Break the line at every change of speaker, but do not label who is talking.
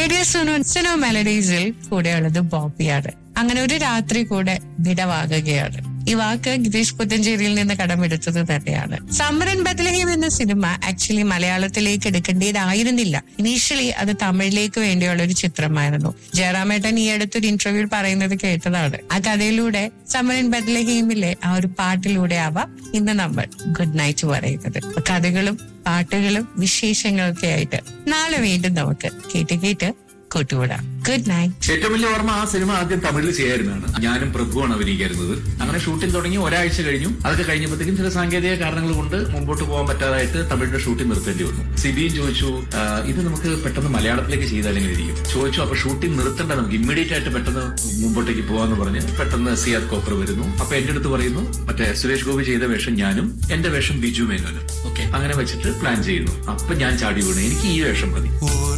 radio Suno Suno മെലഡീസിൽ കൂടെയുള്ളത് ബോബിയാണ് അങ്ങനെ ഒരു രാത്രി കൂടെ വിടവാകുകയാണ് ഈ വാക്ക് ഗിരീഷ് പുത്തഞ്ചേരിയിൽ നിന്ന് കടമെടുത്തത് തന്നെയാണ് സമരൻ ബദലഹീം എന്ന സിനിമ ആക്ച്വലി മലയാളത്തിലേക്ക് എടുക്കേണ്ടതായിരുന്നില്ല ഇനീഷ്യലി അത് തമിഴിലേക്ക് വേണ്ടിയുള്ള ഒരു ചിത്രമായിരുന്നു ജയറാമേട്ടൻ ഈ അടുത്തൊരു ഇന്റർവ്യൂവിൽ പറയുന്നത് കേട്ടതാണ് ആ കഥയിലൂടെ സമരൻ ബദലഹീമിലെ ആ ഒരു പാട്ടിലൂടെ ആവാം ഇന്ന് നമ്മൾ ഗുഡ് നൈറ്റ് പറയുന്നത് അപ്പൊ കഥകളും പാട്ടുകളും വിശേഷങ്ങളൊക്കെ ആയിട്ട് നാളെ വീണ്ടും നമുക്ക് കേട്ട് കേട്ട് കൂട്ടുകൂടാം ഗുഡ് നൈറ്റ്
ഏറ്റവും വലിയ ഓർമ്മ ആ സിനിമ ആദ്യം തമിഴിൽ ചെയ്യായിരുന്നതാണ് ഞാനും പ്രഭുവാണ് അഭിനയിക്കായിരുന്നത് അങ്ങനെ ഷൂട്ടിംഗ് തുടങ്ങി ഒരാഴ്ച കഴിഞ്ഞു അതൊക്കെ കഴിഞ്ഞപ്പോഴത്തേക്കും ചില സാങ്കേതിക കാരണങ്ങൾ കൊണ്ട് മുമ്പോട്ട് പോകാൻ പറ്റാതായിട്ട് തമിഴിന്റെ ഷൂട്ടിംഗ് നിർത്തേണ്ടി വന്നു സിബിയും ചോദിച്ചു "ആ, ഇത് നമുക്ക് പെട്ടെന്ന് മലയാളത്തിലേക്ക് ചെയ്താൽ എങ്ങനെ ഇരിക്കും ചോദിച്ചു അപ്പൊ ഷൂട്ടിംഗ് നിർത്തണ്ട നമുക്ക് ഇമ്മീഡിയറ്റ് ആയിട്ട് പെട്ടെന്ന് മുമ്പോട്ടേക്ക് പോകാന്ന് പറഞ്ഞ് പെട്ടെന്ന് സിയാദ് കോപ്പർ വരുന്നു അപ്പൊ എന്റെ അടുത്ത് പറയുന്നു മറ്റേ സുരേഷ് ഗോപി ചെയ്ത വേഷം ഞാനും എന്റെ വേഷം ബിജു മേനോനും ഓക്കെ അങ്ങനെ വെച്ചിട്ട് പ്ലാൻ ചെയ്യുന്നു അപ്പൊ ഞാൻ ചാടി വീണു എനിക്ക് ഈ വേഷം മതി